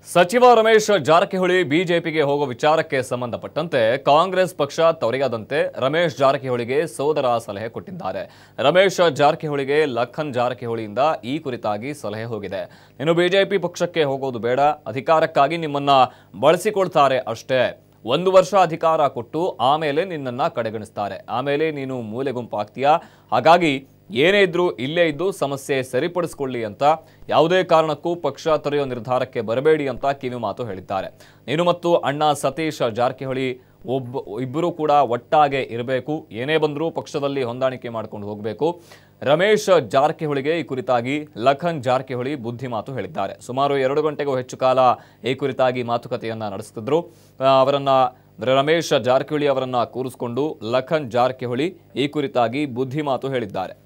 ಸಚಿವ ರಮೇಶ್ ಜಾರಕಿಹೊಳಿ ಬಿಜೆಪಿಗೆ ಹೋಗೋ ವಿಚಾರಕ್ಕೆ ಸಂಬಂಧಪಟ್ಟಂತೆ ಕಾಂಗ್ರೆಸ್ ಪಕ್ಷ ತೊರೆಯದಂತೆ ರಮೇಶ್ ಜಾರಕಿಹೊಳಿಗೆ ಸೋದರ ಸಲಹೆ ಕೊಟ್ಟಿದ್ದಾರೆ ರಮೇಶ್ ಜಾರಕಿಹೊಳಿಗೆ ಲಖನ್ ಜಾರಕಿಹೊಳಿಯಿಂದ ಈ ಕುರಿತಾಗಿ ಸಲಹೆ ಹೋಗಿದೆ ಇನ್ನು ಬಿಜೆಪಿ ಪಕ್ಷಕ್ಕೆ ಹೋಗೋದು ಬೇಡ ಅಧಿಕಾರಕ್ಕಾಗಿ ನಿಮ್ಮನ್ನ ಬಳಸಿಕೊಳ್ತಾರೆ ಅಷ್ಟೇ ಒಂದು ವರ್ಷ ಅಧಿಕಾರ ಕೊಟ್ಟು ಆಮೇಲೆ ನಿನ್ನನ್ನ ಕಡೆಗಣಿಸ್ತಾರೆ ಆಮೇಲೆ ನೀನು ಮೂಲೆ ಗುಂಪಾಗ್ತೀಯಾ ಹಾಗಾಗಿ ಏನೇ ಇದ್ರೂ ಇಲ್ಲೇ ಇದ್ದು ಸಮಸ್ಯೆ ಸರಿಪಡಿಸ್ಕೊಳ್ಳಿ ಅಂತ ಯಾವುದೇ ಕಾರಣಕ್ಕೂ ಪಕ್ಷ ತೊರೆಯೋ ನಿರ್ಧಾರಕ್ಕೆ ಬರಬೇಡಿ ಅಂತ ಕಿವಿ ಮಾತು ಹೇಳಿದ್ದಾರೆ ನೀನು ಮತ್ತು ಅಣ್ಣ ಸತೀಶ್ ಜಾರಕಿಹೊಳಿ ಒಬ್ಬ ಇಬ್ಬರು ಕೂಡ ಒಟ್ಟಾಗೆ ಇರಬೇಕು ಏನೇ ಬಂದರೂ ಪಕ್ಷದಲ್ಲಿ ಹೊಂದಾಣಿಕೆ ಮಾಡ್ಕೊಂಡು ಹೋಗಬೇಕು ರಮೇಶ್ ಜಾರಕಿಹೊಳಿಗೆ ಈ ಕುರಿತಾಗಿ ಲಖನ್ ಜಾರಕಿಹೊಳಿ ಬುದ್ಧಿ ಮಾತು ಹೇಳಿದ್ದಾರೆ ಸುಮಾರು ಎರಡು ಗಂಟೆಗೂ ಹೆಚ್ಚು ಕಾಲ ಈ ಕುರಿತಾಗಿ ಮಾತುಕತೆಯನ್ನ ನಡೆಸುತ್ತಿದ್ರು ಆ, ಅವರನ್ನ ಅಂದ್ರೆ ರಮೇಶ್ ಜಾರಕಿಹೊಳಿ ಅವರನ್ನ ಕೂರಿಸಿಕೊಂಡು ಲಖನ್ ಜಾರಕಿಹೊಳಿ ಈ ಕುರಿತಾಗಿ ಬುದ್ಧಿ ಮಾತು ಹೇಳಿದ್ದಾರೆ